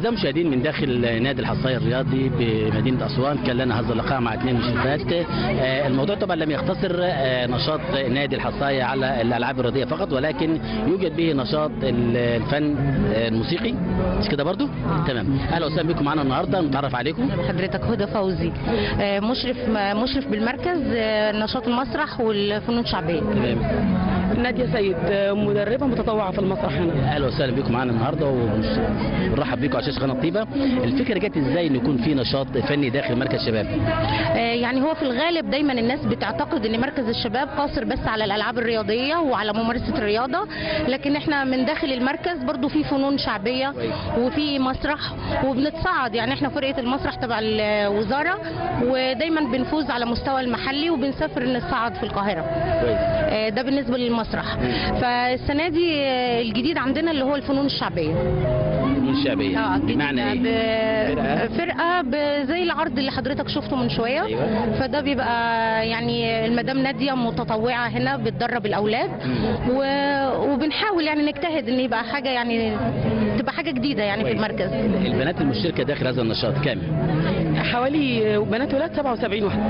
أعزائي المشاهدين من داخل نادي الحصاية الرياضي بمدينة أسوان كان لنا هذا اللقاء مع اثنين مشرفات آه، الموضوع طبعا لم يقتصر آه، نشاط نادي الحصاية على الألعاب الرياضية فقط ولكن يوجد به نشاط ال- الفن آه، الموسيقي مش كده برضو؟ تمام أهلا وسهلا بكم معنا النهاردة نتعرف عليكم حضرتك هدى فوزي آه، مشرف مشرف بالمركز آه، نشاط المسرح والفنون الشعبيه تمام نادية سيد مدربة متطوعة في المسرح هنا اهلا وسهلا بكم معانا النهارده ونرحب بكم على شاشه قناه طيبه الفكره جت ازاي ان يكون في نشاط فني داخل مركز شباب آه، يعني هو في الغالب دايما الناس بتعتقد ان مركز الشباب قاصر بس على الالعاب الرياضيه وعلى ممارسه الرياضه لكن احنا من داخل المركز برضو في فنون شعبيه وفي مسرح وبنتصعد يعني احنا فرقه المسرح تبع الوزاره ودايما بنفوز على مستوى المحلي وبنسافر نصعد في القاهره آه، ده بالنسبه للمسرح فالسنه دي آه، الجديد عندنا اللي هو الفنون الشعبيه الفنون الشعبيه اه بمعنى ب... ايه؟ فرقة؟ فرقه ب... زي العرض اللي حضرتك شفته من شويه أيوة. فده بيبقى يعني المدام ناديه متطوعه هنا بتدرب الاولاد و... وبنحاول يعني نجتهد ان يبقى حاجه يعني تبقى حاجه جديده يعني في كويس. المركز البنات المشتركه داخل هذا النشاط كام؟ حوالي بنات ولاد 77 واحدة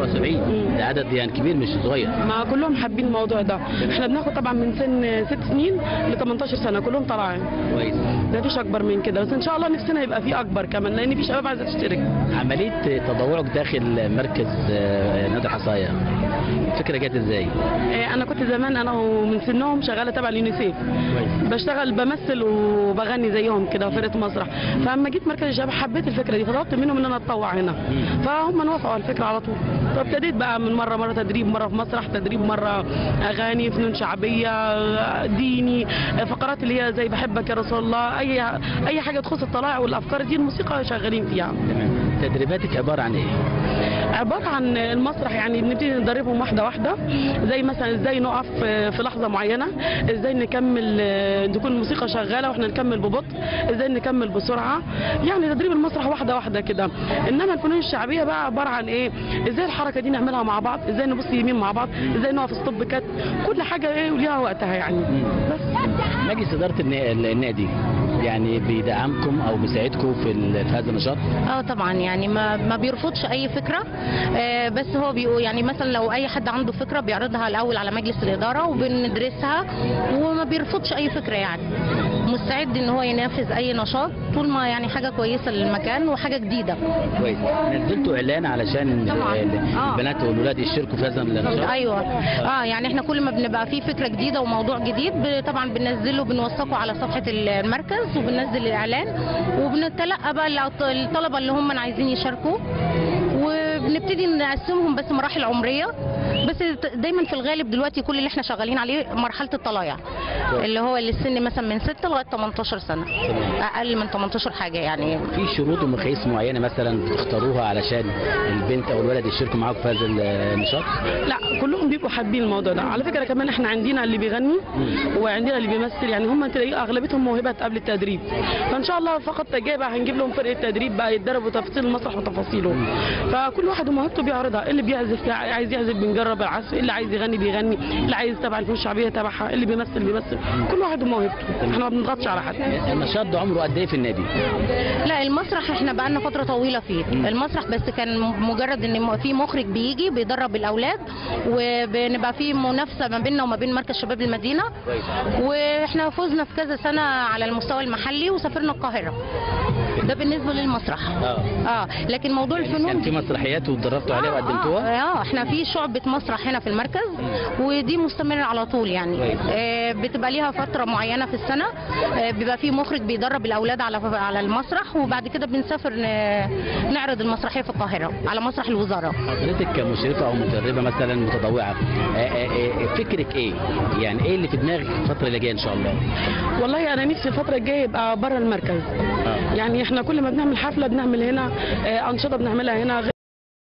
77 ده عدد يعني كبير مش صغير ما كلهم حابين الموضوع ده احنا بناخد طبعا من سن 6 سنين ل 18 سنة كلهم طالعين كويس ما فيش اكبر من كده بس ان شاء الله نفسنا يبقى في اكبر كمان لان في شباب عايزة تشترك عمليه تطوعك داخل مركز آه، نادي الحصايه الفكره جت ازاي؟ اه، انا كنت زمان انا ومن سنهم شغالة تبع اليونيسيف كويس بشتغل بمثل وبغني زيهم كده فرقه مسرح فلما جيت مركز الشباب حبيت الفكره دي فطلبت منهم ان انا اتطوع هنا فهم وافقوا على الفكره على طول فابتديت بقى من مره مره تدريب مره في مسرح تدريب مره اغاني فنون شعبيه ديني فقرات اللي هي زي بحبك يا رسول الله اي اي حاجه تخص الطلائع والافكار دي الموسيقى شغالين فيها تمام تدريباتك عباره عن ايه؟ عباره عن المسرح يعني بنبتدي ندربهم واحده واحده زي مثلا ازاي نقف في لحظه معينه ازاي نكمل تكون الموسيقى شغاله واحنا نكمل ببطء ازاي نكمل بسرعه يعني تدريب المسرح واحده واحده كده انما الفنون الشعبيه بقى عباره عن ايه ازاي الحركه دي نعملها مع بعض ازاي نبص يمين مع بعض ازاي نقف ستوب كات كل حاجه ايه وليها وقتها يعني بس مجلس اداره النا- النادي يعني بيدعمكم او بيساعدكم في ال- في هذا النشاط؟ اه طبعا يعني ما ما بيرفضش اي فكره آه بس هو بيقول يعني مثلا لو اي حد عنده فكره بيعرضها الاول على مجلس الاداره وبندرسها وما بيرفضش اي فكره يعني مستعد ان هو ينافذ اي نشاط طول ما يعني حاجه كويسه للمكان وحاجه جديده كويس نزلتوا اعلان علشان طبعاً. ال- آه. البنات والولاد يشتركوا في هذا النشاط؟ ايوه اه يعني احنا كل ما بنبقى في فكره جديده وموضوع جديد ب- طبعا بننزله بنوثقه على صفحه المركز وبننزل الاعلان وبنتلقى بقى الأط- الطلبه اللي هم عايزين يشاركوا وبنبتدي نقسمهم بس مراحل عمريه بس ت- دايما في الغالب دلوقتي كل اللي احنا شغالين عليه مرحله الطلايع اللي هو السن مثلا من 6 لغايه 18 سنه اقل من 18 حاجه يعني في شروط ومقاييس معينه مثلا بتختاروها علشان البنت او الولد يشتركوا معاكم في هذا النشاط؟ لا كلهم بيبقوا حابين الموضوع ده على فكره كمان احنا عندنا اللي بيغني وعندنا اللي بيمثل يعني هم تلاقي اغلبيتهم موهبات قبل التدريب فان شاء الله فقط جاي بقى هنجيب لهم فرقه تدريب بقى يتدربوا تفاصيل المسرح وتفاصيله فكل واحد وموهبته بيعرضها اللي بيعزف عايز يعزف بنجرب العزف اللي عايز يغني بيغني اللي عايز تبع الفنون الشعبيه تبعها اللي بيمثل بيمثل كل واحد وموهبته احنا ما بنضغطش على حد النشاط ده عمره قد ايه في النادي؟ لا المسرح احنا بقالنا فتره طويله فيه المسرح بس كان م- مجرد ان م- في مخرج بيجي بيدرب الاولاد وبنبقى في منافسه ما بيننا وما بين مركز شباب المدينه واحنا فزنا في كذا سنه على المستوى المحلي وسافرنا القاهره ده بالنسبه للمسرح اه اه لكن موضوع يعني الفنون كان في مسرحيات واتدربتوا عليها وقدمتوها؟ اه, آه احنا في شعبة مسرح هنا في المركز ودي مستمرة على طول يعني كويس. آه بتبقى ليها فترة معينة في السنة آه بيبقى في مخرج بيدرب الأولاد على على المسرح وبعد كده بنسافر ن- نعرض المسرحية في القاهرة على مسرح الوزارة حضرتك كمشرفه او مدربه مثلا متطوعه آه، آه، آه، فكرك ايه؟ يعني ايه اللي في دماغك الفتره اللي جايه ان شاء الله؟ والله انا نفسي الفتره الجايه يبقى بره المركز آه. يعني احنا كل ما بنعمل حفله بنعمل هنا آه، انشطه بنعملها هنا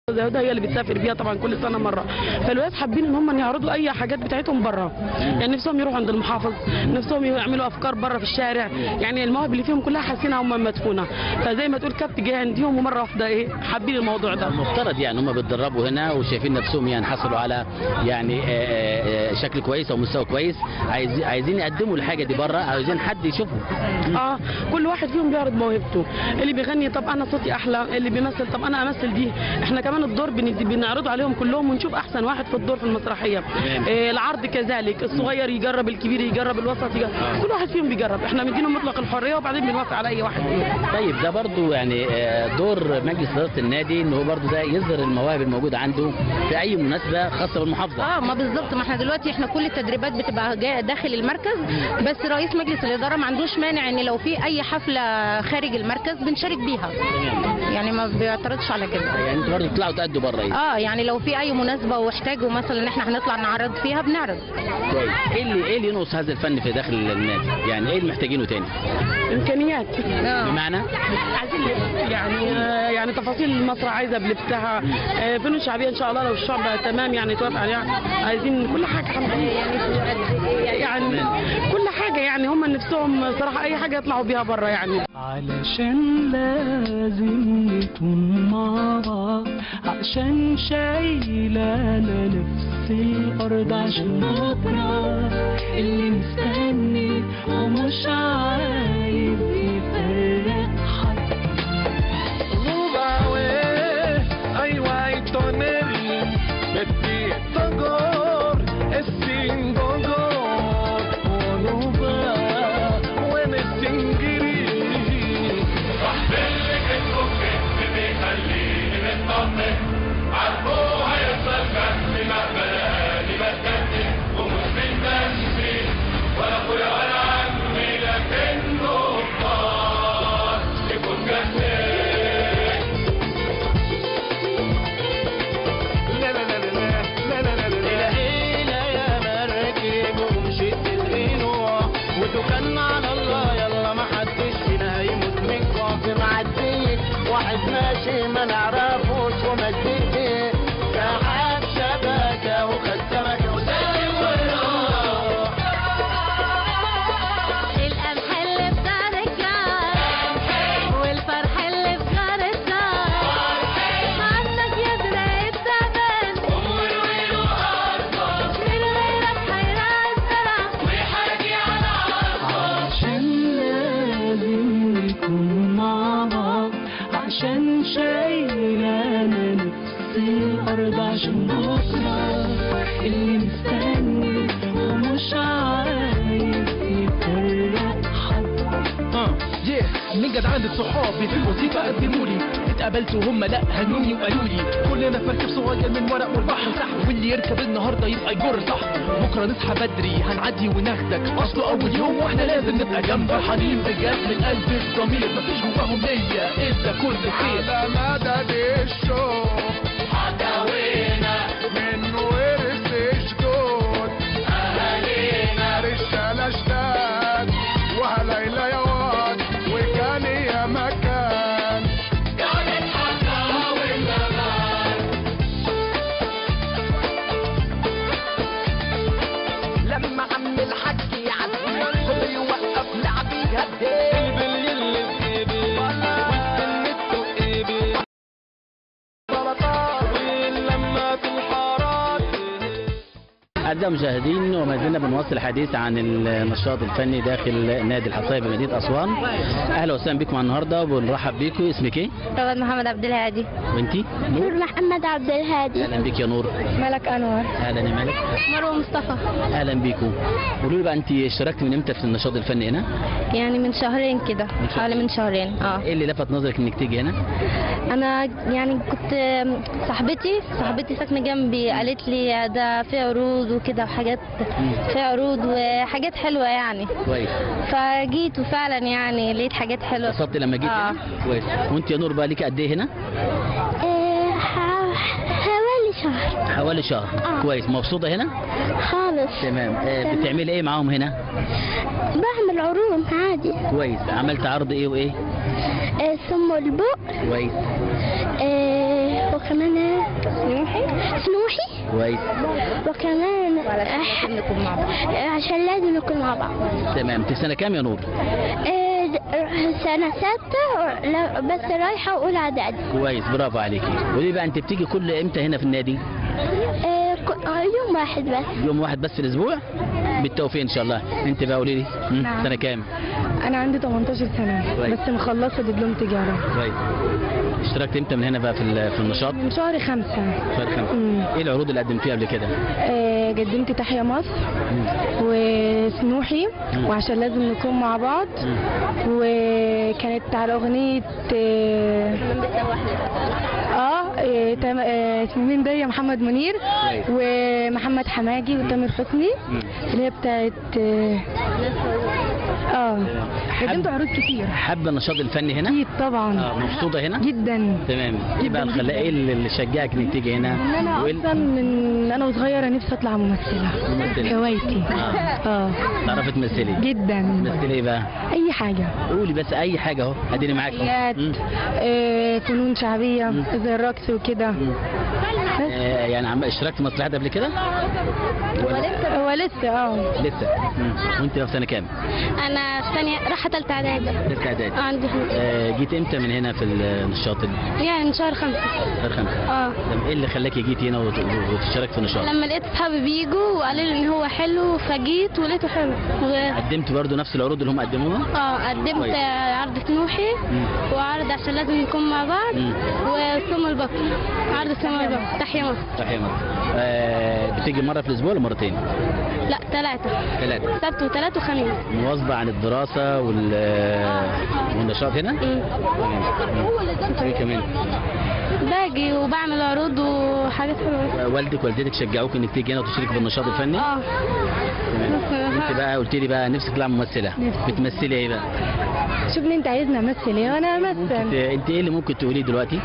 الزيادة هي اللي بتسافر بيها طبعا كل سنه مره فالولاد حابين ان هم يعرضوا اي حاجات بتاعتهم بره يعني نفسهم يروحوا عند المحافظ نفسهم يعملوا افكار بره في الشارع يعني المواهب اللي فيهم كلها حاسينها هم مدفونه فزي ما تقول كبت جه عندهم ومره واحده ايه حابين الموضوع ده المفترض يعني هم بيتدربوا هنا وشايفين نفسهم يعني حصلوا على يعني آه، آه، آه، شكل كويس او مستوى كويس عايزين عايزين يقدموا الحاجه دي بره عايزين حد يشوفهم اه كل واحد فيهم بيعرض موهبته اللي بيغني طب انا صوتي احلى اللي بيمثل طب انا امثل دي احنا كمان الدور بن- بنعرضه عليهم كلهم ونشوف احسن واحد في الدور في المسرحيه تمام. آه العرض كذلك الصغير يجرب الكبير يجرب الوسط يجرب كل واحد فيهم بيجرب احنا مدينهم مطلق الحريه وبعدين بنوافق على اي واحد فيهم طيب ده برضو يعني آه، دور مجلس اداره النادي ان هو برضو ده يظهر المواهب الموجوده عنده في اي مناسبه خاصه بالمحافظه اه ما بالظبط ما احنا دلوقتي احنا كل التدريبات بتبقى جا- داخل المركز بس رئيس مجلس الاداره ما عندوش مانع ان لو في اي حفله خارج المركز بنشارك بيها يعني ما بيعترضش على كده يعني انتوا برضو تطلعوا تأدوا بره يعني. اه يعني لو في اي مناسبه واحتاجوا مثلا ان احنا هنطلع نعرض فيها بنعرض كويس ايه اللي ايه اللي ينقص هذا الفن في داخل النادي يعني ايه اللي محتاجينه تاني امكانيات آه. بمعنى عايزين لبس يعني آه، يعني تفاصيل المسرح عايزه بلبسها آه، فنون شعبيه ان شاء الله لو الشعب تمام يعني توافق عليها عايزين كل حاجه الحمد لله يعني كل حاجه يعني هم نفسهم صراحه اي حاجه يطلعوا بيها بره يعني علشان لازم نكون مع بعض عشان شايلانا نفس الأرض عشان بكرة اللي مستني ومش عايز يفرق حد واحد ماشي ما نعرفوش ومديه ساعات شبكة وخد سمكة وسايب ويروح القمح اللي في دار الجار والفرح اللي في جار الدار عنك يدري الزمن من غيرك هيراعي الزرع عشان لازم نكون مع بعض عشان شايلانا نفس الأرض عشان بكرة اللي مستني ومش عايز يفرق حد من جدعان صحابي في الوظيفة قدموا لي اتقابلت وهم لا هنوني وقالوا لي كلنا في مركب صغير من ورق والبحر صح واللي يركب النهارده يبقى يجر صح بكره نصحى بدري هنعدي وناخدك اصله اول يوم واحنا لازم نبقى جنب فرحانين بجد من قلب الضمير مفيش جواهم نية الا كل خير على مدد الشوق حكاوينا من ورث جدود أهالينا رجالة جداد وهليلة يا واد وكان يا مكان كانت حكاوي زمان لما عم الحاج يعدي كله يوقف لعبي يهدي البلي اللي في ايدي والسنته ايدي لما في الحارات أعزائي المشاهدين وما زلنا بنواصل الحديث عن النشاط الفني داخل نادي الحصاية بمدينة أسوان أهلا وسهلا بكم النهاردة وبنرحب بيكم اسمك إيه؟ رواد محمد عبد الهادي وأنتي؟ نور محمد عبد الهادي أهلا بك يا نور ملك انور أهلا يا مالك مروه مصطفى أهلا بيكم قولوا لي بقى أنت اشتركت من إمتى في النشاط الفني هنا؟ يعني من شهرين كده شهرين. حوالي من شهرين اه إيه اللي لفت نظرك إنك تيجي هنا؟ انا يعني كنت صاحبتي صاحبتي ساكنه جنبي قالت لي ده في عروض وكده وحاجات في عروض وحاجات حلوه يعني كويس فجيت وفعلا يعني لقيت حاجات حلوه اتبسطت لما جيت آه. هنا؟ كويس وأنت يا نور بقى ليك قد إيه هنا؟ حوالي شهر حوالي شهر آه. كويس مبسوطة هنا؟ خالص تمام آه، بتعملي إيه معاهم هنا؟ بعمل عروض عادي كويس عملت عرض إيه وإيه؟ سم البق كويس آه، وكمان سنوحي سنوحي كويس وكمان عشان نكون مع بعض عشان لازم نكون مع بعض تمام انت في سنه كام يا نور آه، سنة ستة لا- بس رايحة أولى إعدادي كويس برافو عليكي قولي بقى انت بتيجي كل امتى هنا في النادي آه، ك- آه، يوم واحد بس يوم واحد بس في الاسبوع بالتوفيق ان شاء الله انت بقى قولي لي مم، نعم. سنه كام انا عندي 18 سنه كويس. بس مخلصه دبلوم تجاره كويس اشتركت امتى من هنا بقى في ال- في النشاط من شهر خمسة شهر خمسة مم. ايه العروض اللي قدمتيها قبل كده آه، قدمت تحيا مصر وسنوحي مم. وعشان لازم نكون مع بعض وكانت على اغنيه اه اه آه، تم- آه، اسمه مين ده يا محمد منير كويس. ومحمد حماجي وتامر حسني مم. اللي هي بتاعت اه اه قدمت حب- عروض كتير حابه النشاط الفني هنا اكيد طبعا اه مبسوطه هنا جدا تمام ايه بقى جداً الخلا جداً. ايه اللي اللي شجعك انك تيجي هنا ان انا وإيه ال- اصلا من انا وصغيره نفسي اطلع ممثله ممثلة. هوايتي آه. اه تعرفي تمثلي جدا تمثلي ايه بقى اي حاجه قولي بس اي حاجه اهو اديني معاك أهو. حاجات مم. آه، فنون شعبيه مم. زي الرقص وكده بس آه، يعني عم اشتركت في مسرحيات قبل كده ولا هو لسه اه لسه مم. وانت بقى في سنه كام أنا في ثانية رايحة تالتة إعدادي لسه اعدادي عندي آه، جيت امتى من هنا في النشاط يعني من شهر خمسة شهر خمسة اه طب ايه اللي خلاكي جيتي هنا وت- وتشترك في النشاط لما لقيت اصحابي بيجوا وقالوا لي ان هو حلو فجيت ولقيته حلو و... قدمت برضو نفس العروض اللي هم قدموها اه قدمت كويس. عرض سنوحي مم. وعرض عشان لازم نكون مع بعض مم. وسم البكر عرض سم البكر تحيا مصر تحية مصر آه، بتيجي مره في الاسبوع ولا مرتين لا ثلاثة ثلاثه سبت وثلاث وخميس مواظبه عن الدراسه وال والنشاط هنا مم. مم. ايه كمان باجي وبعمل عروض وحاجات حلوة والدك والدتك شجعوك انك تيجي هنا وتشترك في النشاط الفني اه تمام. انت بقى قلت لي بقى نفسك تطلع ممثله نفسي. بتمثلي ايه بقى شوفني انت عايزني امثل ايه وانا انت, امثل انت ايه اللي ممكن تقوليه دلوقتي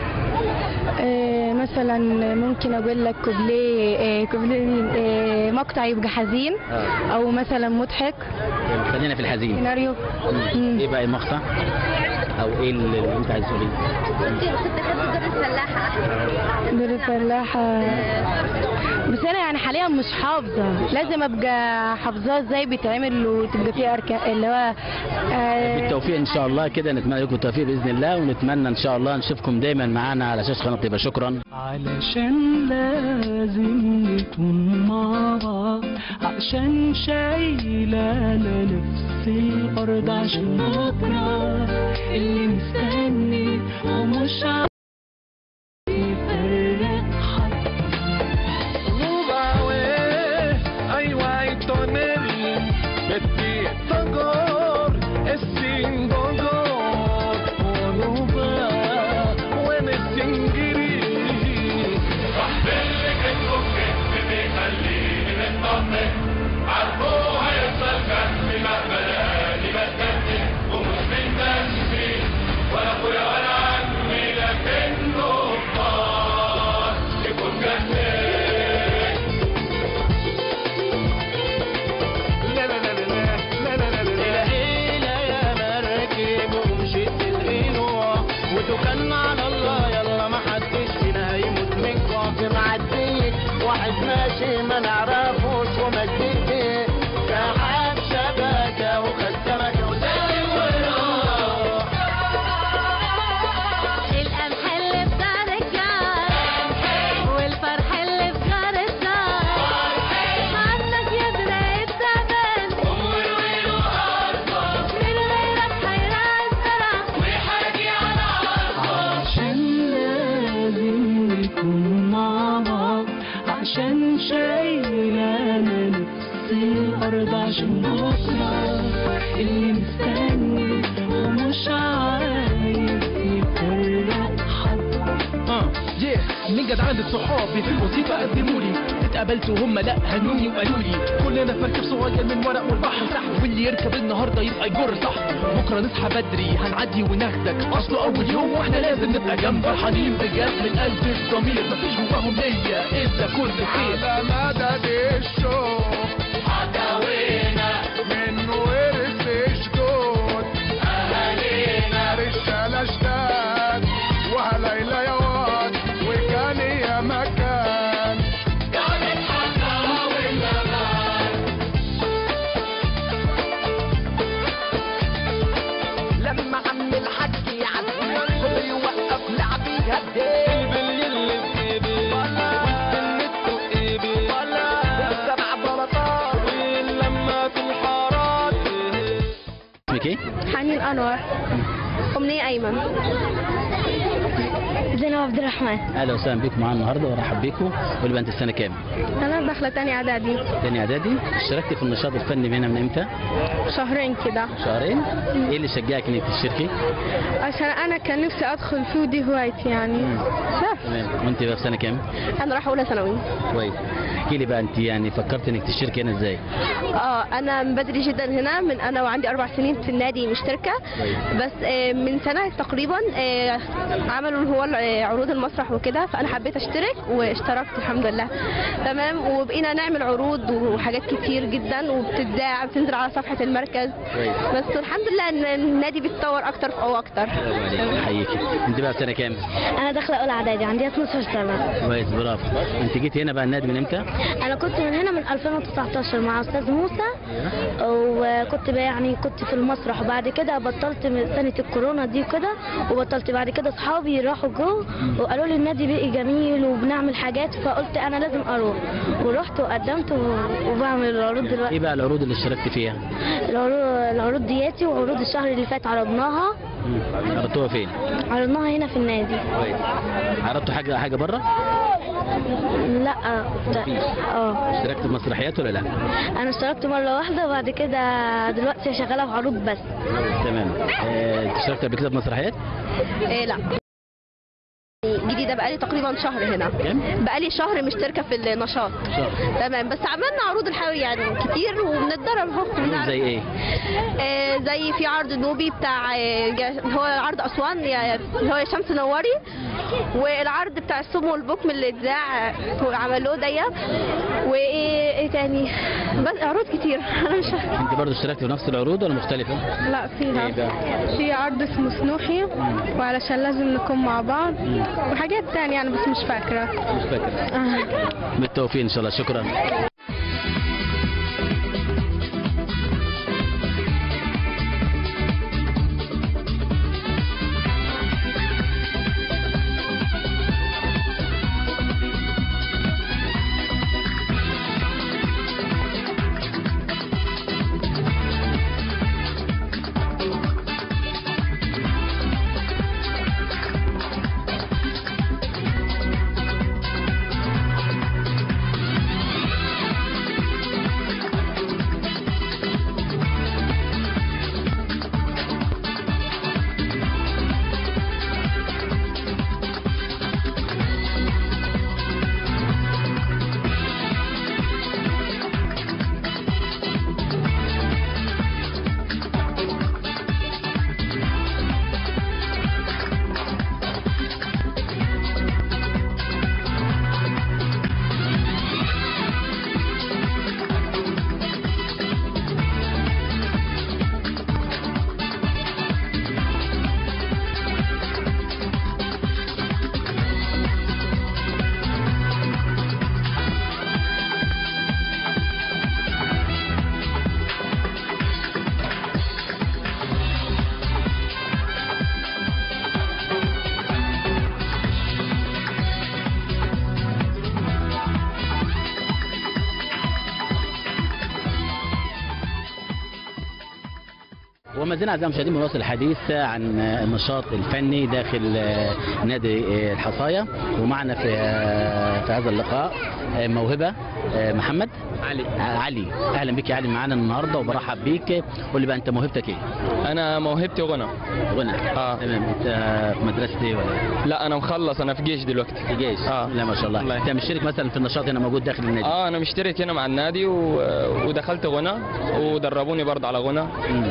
آه، مثلا ممكن اقول لك كوبليه آه، كوبليه مين؟ آه، مقطع يبقى حزين آه. او مثلا مضحك طيب، خلينا في الحزين سيناريو مم. مم. ايه بقى المقطع او ايه اللي اللي انت عايز تقوليه كنت كنت احب دور الفلاحة دور الفلاحة بس انا يعني حاليا مش حافظة لازم ابقى حافظاه ازاي بيتعمل وتبقى فيه اركان اللي هو آه، بالتوفيق ان شاء الله كده نتمنى لكم التوفيق باذن الله ونتمنى ان شاء الله نشوفكم دايما معانا على شاشه قناه طيبه شكرا علشان لازم نكون مع بعض عشان شايلانا نفس الأرض عشان بكرة اللي مستني ومش عارف يفرق حد Aywa y toneri, beti togor, esin gogor, onuba, wen esingiri. لا لا لا لا لا لا لا لا لا العيلة يا مراكب ومشيت الغنوة وتوكلنا على الله يلا ما حدش فينا هيموت من جوع في معدية واحد ماشي ما نعرفوش ومجدد ساعات شبكة وخد سمكة وسالم وراح القمح اللي في دار الجار والفرح اللي في جار الدار عنك يا دراية زمان من غيرك حيران الزرع عشان لازم نكون مع بعض عشان شايلانا نفس الأرض عشان بكرة اللي مستني ومش عايز يفرق حد اه yeah. من جد عندي صحابي في الموسيقى قدموا لي اتقابلت وهم لا هنوني وقالوا لي كلنا في مركب صغير من ورق والبحر سحب واللي يركب النهارده يبقى يجر صح بكره نصحى بدري هنعدي وناخدك اصله اول يوم واحنا لازم نبقى جنب فرحانين بجد من قلب الضمير مفيش جواهم نيه الا كل خير على مدد الشوق حكاوينا من ورث جدود أهالينا رجالة جداد وهليلة يا واد وكان حنين انور امنيه ايمن زينب عبد الرحمن اهلا وسهلا بيكم معانا النهارده وارحب بيكم قول بقى انت السنه كام؟ انا داخله تاني اعدادي تاني اعدادي اشتركت في النشاط الفني هنا من امتى؟ شهرين كده شهرين ايه اللي شجعك انك تشتركي؟ عشان انا كان نفسي ادخل فيه ودي هوايتي يعني بس تمام وانت بقى في سنه كام؟ انا رايحه اولى ثانوي كويس احكي لي بقى انت يعني فكرت انك تشتركي هنا ازاي؟ اه انا من بدري جدا هنا من انا وعندي اربع سنين في النادي مشتركه بس آه، من سنه تقريبا آه، عملوا اللي هو آه، عروض المسرح وكده فانا حبيت اشترك واشتركت الحمد لله تمام وبقينا نعمل عروض وحاجات كتير جدا وبتتذاع بتنزل على صفحه المركز كويس بس الحمد لله ان النادي بيتطور اكتر واكتر برافو عليك احييكي انت بقى في سنه كام؟ انا داخله اولى اعدادي عندي 12 سنه كويس برافو انت جيتي هنا بقى النادي من امتى؟ انا كنت من هنا من 2019 مع استاذ موسى وكنت بقى يعني كنت في المسرح وبعد كده بطلت من سنه الكورونا دي وكده وبطلت بعد كده اصحابي راحوا جو وقالوا لي النادي بقي جميل وبنعمل حاجات فقلت انا لازم اروح ورحت وقدمت و- وبعمل العروض دلوقتي ايه بقى العروض اللي اشتركت فيها؟ العروض العروض دياتي وعروض الشهر اللي فات عرضناها مم. عرضتوها فين؟ عرضناها هنا في النادي كويس عرضتوا حاجه حاجه بره؟ لا اه اشتركت في مسرحيات ولا لا؟ انا اشتركت مره واحده وبعد كده دلوقتي شغاله في عروض بس تمام اه، انت اشتركت قبل كده في مسرحيات؟ إيه لا جديده بقالي تقريبا شهر هنا كام؟ بقالي شهر مشتركه في النشاط شهر تمام بس عملنا عروض الحيوي يعني كتير وبنتدرب اهو بنعرف. زي ايه؟ آه، زي في عرض نوبي بتاع آه، جا- هو عرض اسوان يا- اللي هو يا شمس نوري والعرض بتاع الصم والبكم اللي اتذاع آه، هو عملوه ديا وايه ايه تاني بس عروض كتير انا مش فاكرة. انت برضه اشتركت في نفس العروض ولا مختلفه؟ لا فيها ايه بقى؟ في عرض اسمه سنوحي وعلشان لازم نكون مع بعض وحاجات تانية يعني بس مش فاكرة مش فاكر بالتوفيق ان شاء الله شكرا وما زلنا اعزائي المشاهدين بنواصل الحديث عن النشاط الفني داخل آه، نادي آه، الحصايه ومعنا في آه، في هذا اللقاء آه، موهبه آه، محمد علي علي اهلا بك يا علي معانا النهارده وبرحب بيك قول لي بقى انت موهبتك ايه؟ انا موهبتي غنى غنى اه تمام انت في مدرسه ايه ولا إيه؟ لا انا مخلص انا في جيش دلوقتي في جيش آه. لا ما شاء الله الله انت مشترك مثلا في النشاط هنا موجود داخل النادي اه انا مشترك هنا مع النادي و... ودخلت غنى ودربوني برضه على غنى مم.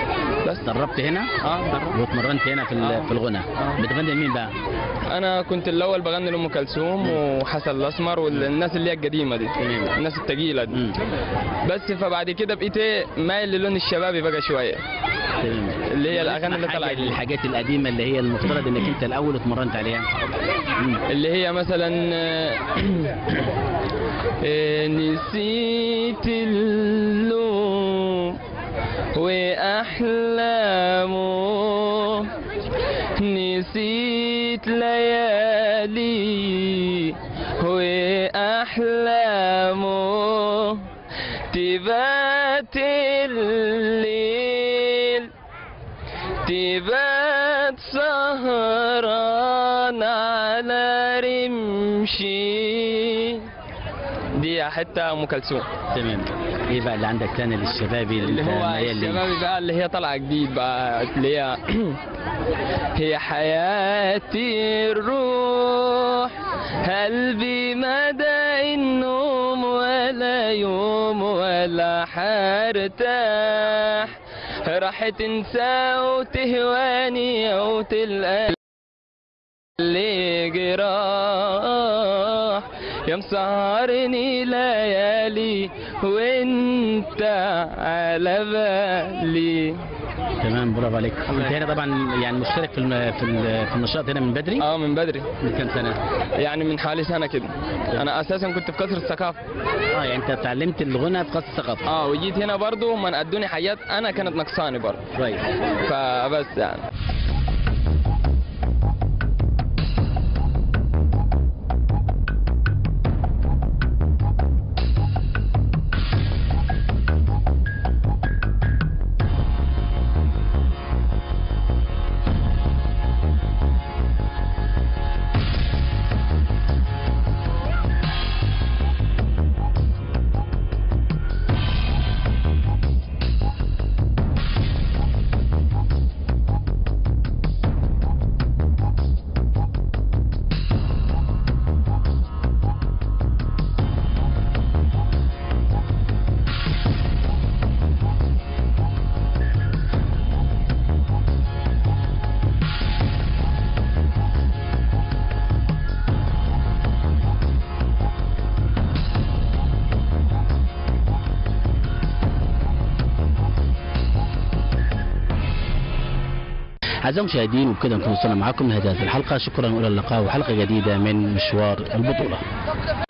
بس دربت هنا اه درب. واتمرنت هنا في ال- آه. في الغنى آه. بتغني لمين بقى؟ انا كنت الاول بغني لام كلثوم وحسن الاسمر والناس اللي هي القديمه دي تمام. الناس الثقيله دي مم. بس فبعد كده بقيت إيه، مايل للون الشبابي بقى شويه تمام. اللي هي الاغاني اللي حاجة طالعه جديد. الحاجات القديمه اللي هي المفترض انك انت الاول اتمرنت عليها مم. اللي هي مثلا آه، آه، نسيت اللوم وأحلامه نسيت ليالي وأحلامه تبات الليل تبات سهران على رمشي دي حتة أم كلثوم تمام ايه بقى اللي عندك تاني للشبابي اللي هو ميال ليه؟ الشباب بقى اللي هي طالعة جديد بقى اللي هي هي حياتي الروح قلبي مدى النوم ولا يوم ولا حرتاح راح تنسى وتهواني او تلقى اللي جراح يا مسهرني ليالي وانت على بالي تمام برافو عليك انت هنا طبعا يعني مشترك في الم- في ال- في النشاط هنا من بدري اه من بدري من كام سنه يعني من حوالي سنه كده انا اساسا كنت في قصر الثقافه اه يعني انت اتعلمت الغنى في قصر الثقافه اه وجيت هنا برضو من ادوني حاجات انا كانت نقصاني برضو كويس فبس يعني أعزائي المشاهدين وبكده نكون وصلنا معاكم لنهاية هذه الحلقة شكرا وإلى اللقاء وحلقة جديدة من مشوار البطولة